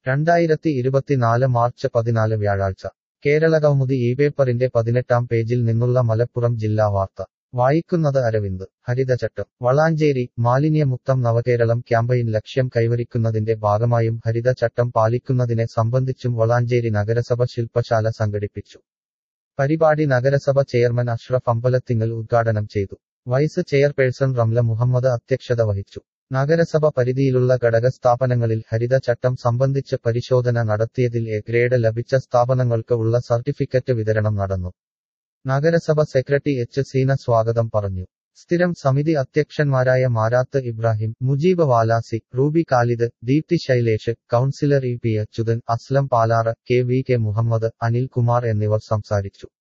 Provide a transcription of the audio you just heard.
രണ്ടായിരത്തി ഇരുപത്തിനാല് മാർച്ച് പതിനാല് വ്യാഴാഴ്ച കേരളകൗമുദി ഈ പേപ്പറിന്റെ പതിനെട്ടാം പേജിൽ നിന്നുള്ള മലപ്പുറം ജില്ലാ വാർത്ത വായിക്കുന്നത് അരവിന്ദ് ഹരിതചട്ടം വളാഞ്ചേരി മാലിന്യമുക്തം നവകേരളം ക്യാമ്പയിൻ ലക്ഷ്യം കൈവരിക്കുന്നതിന്റെ ഭാഗമായും ഹരിതചട്ടം പാലിക്കുന്നതിനെ സംബന്ധിച്ചും വളാഞ്ചേരി നഗരസഭ ശില്പശാല സംഘടിപ്പിച്ചു പരിപാടി നഗരസഭ ചെയർമാൻ അഷ്റഫ് അമ്പലത്തിങ്ങൽ ഉദ്ഘാടനം ചെയ്തു വൈസ് ചെയർപേഴ്സൺ റംല മുഹമ്മദ് അധ്യക്ഷത വഹിച്ചു നഗരസഭ പരിധിയിലുള്ള ഘടക സ്ഥാപനങ്ങളിൽ ഹരിതചട്ടം സംബന്ധിച്ച് പരിശോധന നടത്തിയതിൽ എ ഗ്രേഡ് ലഭിച്ച സ്ഥാപനങ്ങൾക്ക് ഉള്ള സർട്ടിഫിക്കറ്റ് വിതരണം നടന്നു നഗരസഭ സെക്രട്ടറി എച്ച് സീന സ്വാഗതം പറഞ്ഞു സ്ഥിരം സമിതി അധ്യക്ഷന്മാരായ Marath Ibrahim Mujeeb Valasi Ruby Khalid Deepthi Shailesh councillor E P Achuthan Aslam Palar K V K Muhammad Anil Kumar എന്നിവർ സംസാരിച്ചു